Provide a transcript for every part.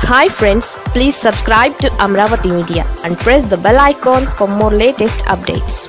hi friends please subscribe to Amaravati media and press the bell icon for more latest updates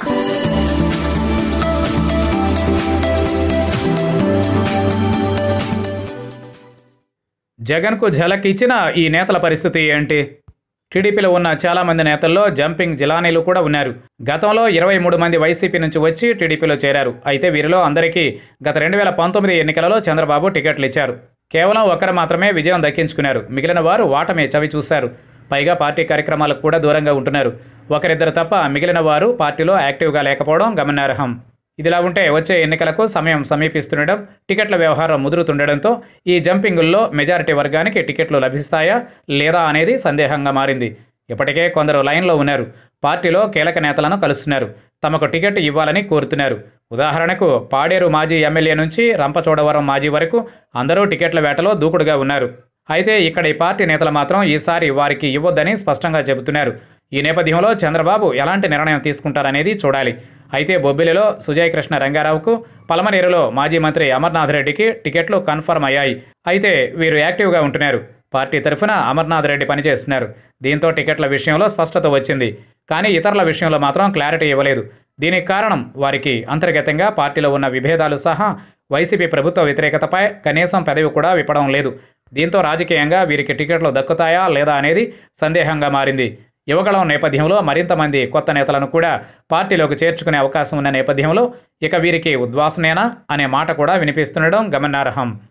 జగన్కు ఝలక్ ఇచ్చిన ఈ నేతల పరిస్థితి ఏంటి టీడీపీలో ఉన్న చాలా మంది నేతల్లో జంపింగ్ జిలానీలు కూడా ఉన్నారు గతంలో ఇరవై మూడు మంది వైసీపీ నుంచి వచ్చి టీడీపీలో చేరారు అయితే వీరిలో అందరికీ గత రెండు వేల పంతొమ్మిది ఎన్నికలలో చంద్రబాబు టికెట్లు ఇచ్చారు కేవలం ఒకరు మాత్రమే విజయం దక్కించుకున్నారు మిగిలిన వారు వాటమే చవి చూశారు పైగా పార్టీ కార్యక్రమాలకు కూడా దూరంగా ఉంటున్నారు ఒకరిద్దరు తప్ప మిగిలిన వారు పార్టీలో యాక్టివ్గా లేకపోవడం గమనార్హం ఇదిలా ఉంటే వచ్చే ఎన్నికలకు సమయం సమీపిస్తుండడం టికెట్ల వ్యవహారం ముదురుతుండడంతో ఈ జంపింగుల్లో మెజారిటీ వర్గానికి టికెట్లు లభిస్తాయా లేదా అనేది సందేహంగా మారింది ఇప్పటికే కొందరు లైన్లో ఉన్నారు పార్టీలో కీలక నేతలను కలుస్తున్నారు తమకు టికెట్ ఇవ్వాలని కోరుతున్నారు ఉదాహరణకు పాడేరు మాజీ ఎమ్మెల్యే నుంచి రంపచోడవరం మాజీ వరకు అందరూ టికెట్ల వేటలో దూకుడుగా ఉన్నారు అయితే ఇక్కడ ఈ పార్టీ నేతలు మాత్రం ఈసారి వారికి ఇవ్వొద్దని స్పష్టంగా చెబుతున్నారు ఈ నేపథ్యంలో చంద్రబాబు ఎలాంటి నిర్ణయం తీసుకుంటారనేది చూడాలి అయితే బొబ్బిలిలో సుజయ్ కృష్ణ రంగారావుకు పలమనేరులో మాజీ మంత్రి అమర్నాథ్ రెడ్డికి టికెట్లు కన్ఫర్మ్ అయ్యాయి అయితే వీరు యాక్టివ్గా ఉంటున్నారు పార్టీ తరఫున అమర్నాథ్ రెడ్డి పనిచేస్తున్నారు దీంతో టికెట్ల విషయంలో స్పష్టత వచ్చింది కానీ ఇతరుల విషయంలో మాత్రం క్లారిటీ ఇవ్వలేదు దీనికి కారణం వారికి అంతర్గతంగా పార్టీలో ఉన్న విభేదాలు సహా వైసీపీ ప్రభుత్వ వ్యతిరేకతపై కనీసం పెదవి కూడా విప్పడం లేదు దీంతో రాజకీయంగా వీరికి టికెట్లు దక్కుతాయా లేదా అనేది సందేహంగా మారింది యువగళం నేపథ్యంలో మరింత మంది కొత్త నేతలను కూడా పార్టీలోకి చేర్చుకునే అవకాశం ఉన్న నేపథ్యంలో ఇక వీరికి ఉద్వాసనేనా అనే మాట కూడా వినిపిస్తుండడం గమనార్హం